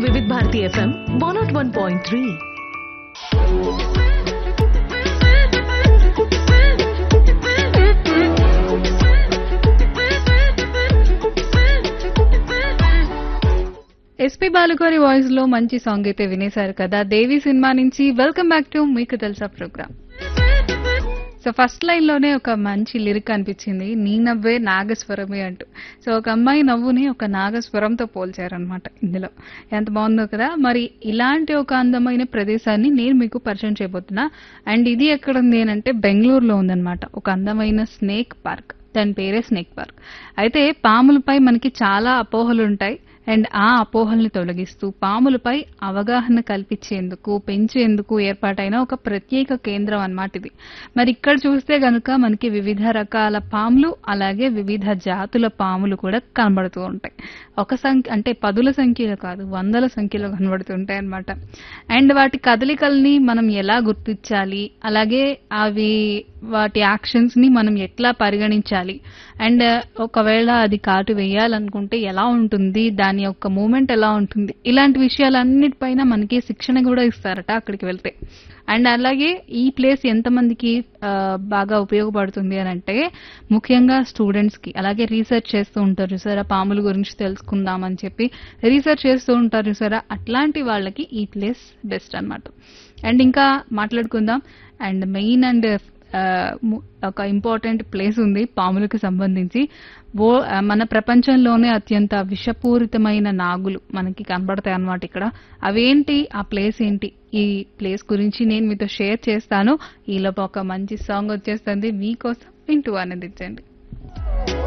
వివిధ Bharati FM one not one point three S P బాలుగారి voice లో మంచి సాంగ్ అయితే వినేశారు కదా దేవి సినిమా నుంచి వెల్కమ్ బ్యాక్ టు మీకు తెలుసా ప్రోగ్రామ్ సో ఫస్ట్ లైన్ లోనే ఒక మంచి లిరిక్ అనిపించింది నీ నవ్వే నాగస్వరమే అంటూ సో ఒక అమ్మాయి నవ్వుని ఒక నాగస్వరంతో పోల్చారనమాట ఇందులో ఎంత బాగుందో కదా మరి ఇలాంటి ఒక అందమైన ప్రదేశాన్ని నేను మీకు పరిచయం చేయబోతున్నా అండ్ ఇది ఎక్కడ ఉంది అని అంటే బెంగళూరులో ఉందన్నమాట ఒక అందమైన స్నేక్ పార్క్ దాని పేరే స్నేక్ పార్క్ అయితే పాములపై మనకి చాలా అపోహలు ఉంటాయి అండ్ ఆ అపోహల్ని తొలగిస్తూ పాములపై అవగాహన కల్పించేందుకు పెంచేందుకు ఏర్పాటైన ఒక ప్రత్యేక కేంద్రం అన్నమాట ఇది మరి ఇక్కడ చూస్తే గనుక మనకి వివిధ రకాల పాములు అలాగే వివిధ జాతుల పాములు కూడా కనబడుతూ ఉంటాయి ఒక సంఖ్య అంటే పదుల సంఖ్యలో కాదు వందల సంఖ్యలో కనబడుతుంటాయి అన్నమాట అండ్ వాటి కదలికల్ని మనం ఎలా గుర్తించాలి అలాగే అవి వాటి యాక్షన్స్ ని మనం ఎట్లా పరిగణించాలి అండ్ ఒకవేళ అది కాటు వేయాలనుకుంటే ఎలా ఉంటుంది దాని యొక్క మూమెంట్ ఎలా ఉంటుంది ఇలాంటి విషయాలన్నిటిపైన మనకి శిక్షణ కూడా ఇస్తారట అక్కడికి వెళ్తే అండ్ అలాగే ఈ ప్లేస్ ఎంతమందికి ఆ, బాగా ఉపయోగపడుతుంది అని అంటే ముఖ్యంగా స్టూడెంట్స్ కి అలాగే రీసెర్చ్ చేస్తూ ఉంటారు చూసారా పాముల గురించి తెలుసుకుందాం అని చెప్పి రీసెర్చ్ చేస్తూ ఉంటారు చూసారా అట్లాంటి వాళ్ళకి ఈ ప్లేస్ బెస్ట్ అన్నమాట అండ్ ఇంకా మాట్లాడుకుందాం అండ్ మెయిన్ అండ్ ఆ, ము- ఒక ఇంపార్టెంట్ ప్లేస్ ఉంది పాములకు సంబంధించి బో ఆ, మన ప్రపంచంలోనే అత్యంత విషపూరితమైన నాగులు మనకి కనబడతాయి అన్నమాట ఇక్కడ అవేంటి ఆ ప్లేస్ ఏంటి ఈ ప్లేస్ గురించి నేను మీతో షేర్ చేస్తాను ఈలోపు ఒక మంచి సాంగ్ వచ్చేస్తుంది మీకోసం వింటూ ఆనందించండి